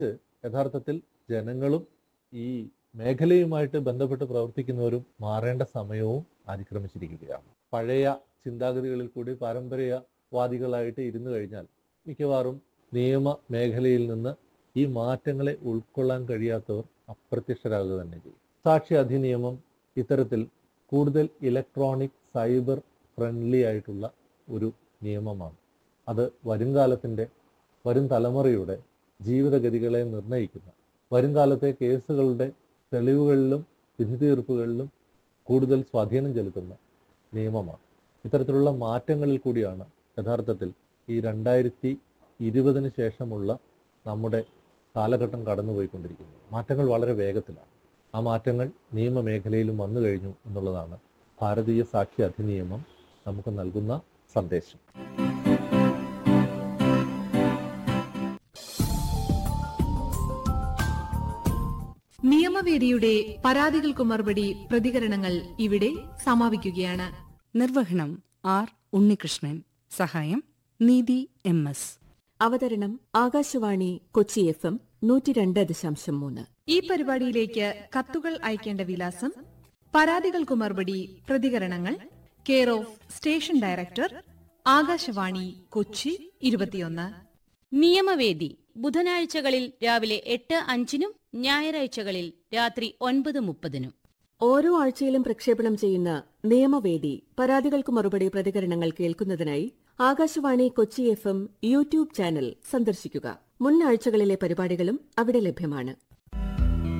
യഥാർത്ഥത്തിൽ ജനങ്ങളും ഈ മേഖലയുമായിട്ട് ബന്ധപ്പെട്ട് പ്രവർത്തിക്കുന്നവരും മാറേണ്ട സമയവും അതിക്രമിച്ചിരിക്കുകയാണ് പഴയ ചിന്താഗതികളിൽ കൂടി പാരമ്പര്യവാദികളായിട്ട് ഇരുന്നു കഴിഞ്ഞാൽ മിക്കവാറും നിയമ മേഖലയിൽ നിന്ന് ഈ മാറ്റങ്ങളെ ഉൾക്കൊള്ളാൻ കഴിയാത്തവർ അപ്രത്യക്ഷരാകുക തന്നെ ചെയ്യും സാക്ഷി അധിനിയമം ഇത്തരത്തിൽ കൂടുതൽ ഇലക്ട്രോണിക് സൈബർ ഫ്രണ്ട്ലി ആയിട്ടുള്ള ഒരു നിയമമാണ് അത് വരുംകാലത്തിൻ്റെ വരും തലമുറയുടെ ജീവിതഗതികളെ നിർണ്ണയിക്കുന്ന വരുംകാലത്തെ കേസുകളുടെ തെളിവുകളിലും വിധി തീർപ്പുകളിലും കൂടുതൽ സ്വാധീനം ചെലുത്തുന്ന നിയമമാണ് ഇത്തരത്തിലുള്ള മാറ്റങ്ങളിൽ കൂടിയാണ് യഥാർത്ഥത്തിൽ ഈ രണ്ടായിരത്തി ഇരുപതിന് ശേഷമുള്ള നമ്മുടെ കാലഘട്ടം കടന്നുപോയിക്കൊണ്ടിരിക്കുന്നത് മാറ്റങ്ങൾ വളരെ വേഗത്തിലാണ് ആ മാറ്റങ്ങൾ നിയമമേഖലയിലും വന്നു കഴിഞ്ഞു എന്നുള്ളതാണ് ഭാരതീയ സാക്ഷി അധിനിയമം നമുക്ക് നൽകുന്ന സന്ദേശം നിയമവേദിയുടെ പരാതികൾക്ക് മറുപടി പ്രതികരണങ്ങൾ ഇവിടെ സമാപിക്കുകയാണ് നിർവഹണം ആർ ഉണ്ണികൃഷ്ണൻ സഹായം നീതി എം എസ് അവതരണം ആകാശവാണി കൊച്ചി എഫ് എം നൂറ്റി രണ്ട് ദശാംശം മൂന്ന് ഈ പരിപാടിയിലേക്ക് കത്തുകൾ അയക്കേണ്ട വിലാസം പരാതികൾക്ക് മറുപടി പ്രതികരണങ്ങൾ care of station director Akashvani Kochi ഇരുപത്തിയൊന്ന് നിയമവേദി ബുധനാഴ്ചകളിൽ രാവിലെ എട്ട് അഞ്ചിനും ഞായറാഴ്ചകളിൽ രാത്രി ഒൻപത് മുപ്പതിനും ഓരോ ആഴ്ചയിലും പ്രക്ഷേപണം ചെയ്യുന്ന നിയമവേദി പരാതികൾക്ക് മറുപടി പ്രതികരണങ്ങൾ കേൾക്കുന്നതിനായി Akashvani Kochi F M YouTube channel സന്ദർശിക്കുക മുൻ ആഴ്ചകളിലെ പരിപാടികളും അവിടെ ലഭ്യമാണ്